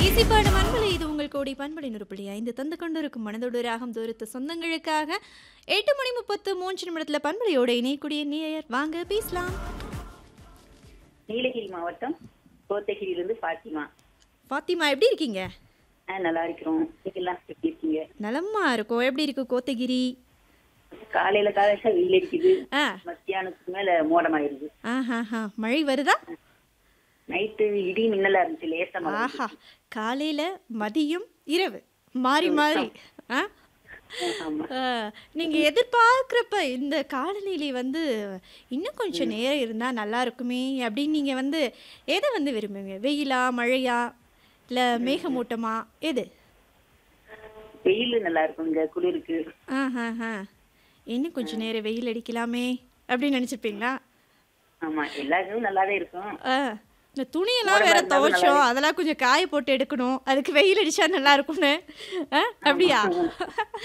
இசைப்பாடு மண்பலை இது உங்கள் கோடி பண்பலை நுறுப்புள்ளி ஐந்து தந்து கொண்டிருக்கும் மனதோடு ராகம் தூரத்து சொந்தங்களுக்காக எட்டு மணி முப்பத்து மூன்று நிமிடத்துல பண்பலையோட இணையக்கூடிய நேயர் வாங்க பேசலாம் நீலகிரி மாவட்டம் கோத்தகிரியிலிருந்து ஃபாத்திமா பாத்திமா எப்படி இருக்கீங்க ஆ நல்லா இருக்கிறோம் நீங்கெல்லாம் எப்படி இருக்கீங்க நலமா இருக்கும் எப்படி இருக்கு கோத்தகிரி காலையில காலையில வெயில் அடிக்குது ஆ மத்தியானத்துக்கு மேல மோடமாயிருது ஆஹாஹா மழை வருதா நைட்டு இடி மின்னலா இருந்துச்சு லேசா மழை ஆஹா காலையில மதியம் இரவு மாறி மாறி ஆ ஆமா ஆ, நீங்க எதிர்பார்க்குறப்ப இந்த காலநிலை வந்து இன்னும் கொஞ்சம் நேரம் இருந்தா நல்லா இருக்குமே அப்படின்னு நீங்க வந்து எதை வந்து விரும்புவீங்க வெயிலா மழையா இல்ல மேகமூட்டமா எது வெயில் நல்லா இருக்கும் இங்க குளிருக்கு ஆஹாஹா இன்னும் கொஞ்சம் நேரம் வெயில் அடிக்கலாமே அப்படின்னு நினைச்சிருப்பீங்களா ஆமா எல்லாருக்கும் நல்லாவே இருக்கும் ஆ, இந்த துணியெல்லாம் மோடமா வேற இருந்தாலும் துவைச்சோம் அதெல்லாம் கொஞ்சம் காய போட்டு எடுக்கணும் அதுக்கு வெயில் அடிச்சா நல்லா இருக்கும்னு ஆ, அப்படியா